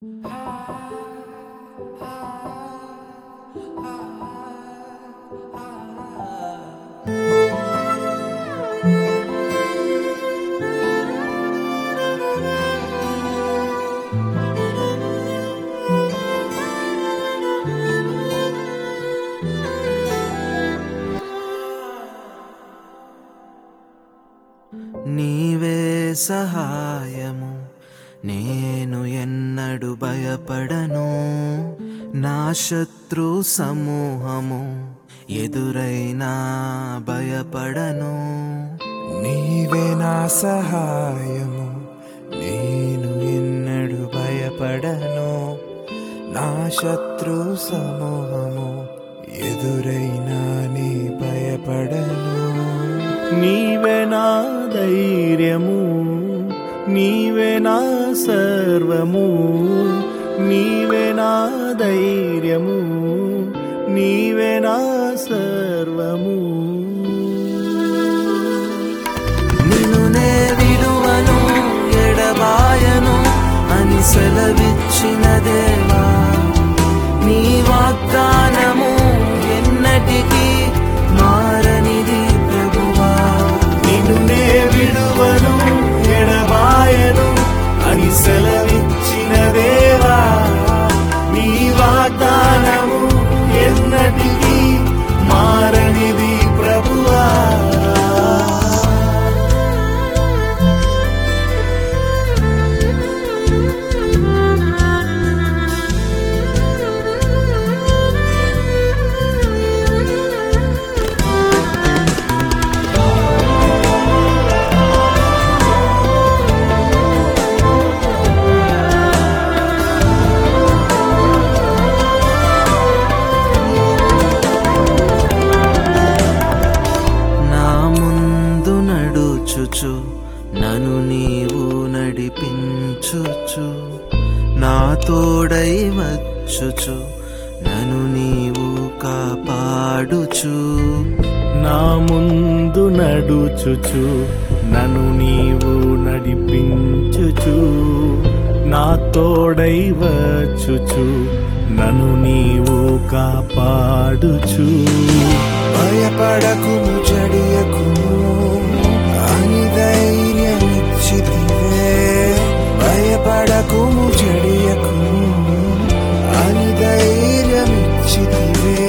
నీవే సహాయము నేను ఎన్నడు భయపడను నా శత్రు సమూహము ఎదురైనా భయపడను నీవే నా సహాయము నేను ఎన్నడు భయపడను నా శత్రు సమూహము ఎదురైనా నీ భయపడను నీవే నా ధైర్యము నీవే నా సర్వము నీవే నా ధైర్యము నీవే నా సర్వము నిన్ను నే విడువను ఎడబాయను అని సెలవిచ్చిన దేవా నీ వాగ్దానము ఎన్నటికీ మారనిది ప్రభువా నిన్ను నే విడువను ఎడబాయను అని సెలవిచ్చిన దేవా నీ వాగ్దానము ఎన్నటికీ మారనిది ప్రభువా నా ముందు నడుచుచు నన్ను నీవు నడిపించుచు నా తోడై వచ్చుచు నన్ను నీవు కాపాడుచు నా ముందు నడుచుచు నన్ను నీవు నడిపించుచు నా తోడై వచ్చుచు నన్ను నీవు కాపాడుచు భయపడకుము జడియకుము అని ధైర్యమిచ్చితివే భయపడకుము జడియకుము అని ధైర్యమిచ్చితివే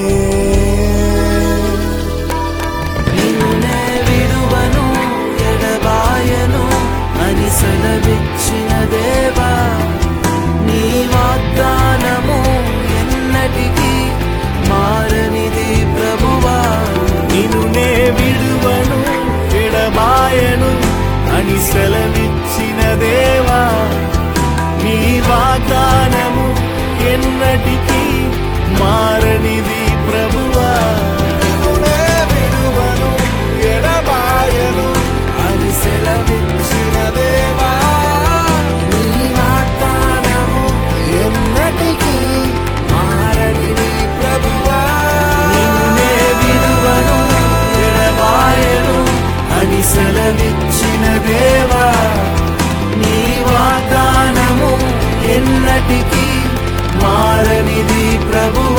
నిన్ను నే విడువను ఎడబాయను అని సెలవిచ్చిన దేవా నీ వాగ్దానము ఎన్నటికీ మారనిది ప్రభువా నిన్ను నే విడువను ఎడబాయను అని సెలవిచ్చిన దేవా నీ వాగ్దానము ఎన్నటికీ మారనిది ప్రభువా నిన్నునే విడువను, ఎడబాయను అని సెలవిచ్చిన దేవా నీ వాగ్దానము ఎన్నటికీ మారనిది ప్రభువా నిన్నే విడువను ఎడబాయను అని సెలవిచ్చిన దేవా నీ వాగ్దానము ఎన్నటికీ మారనిది ప్రభువా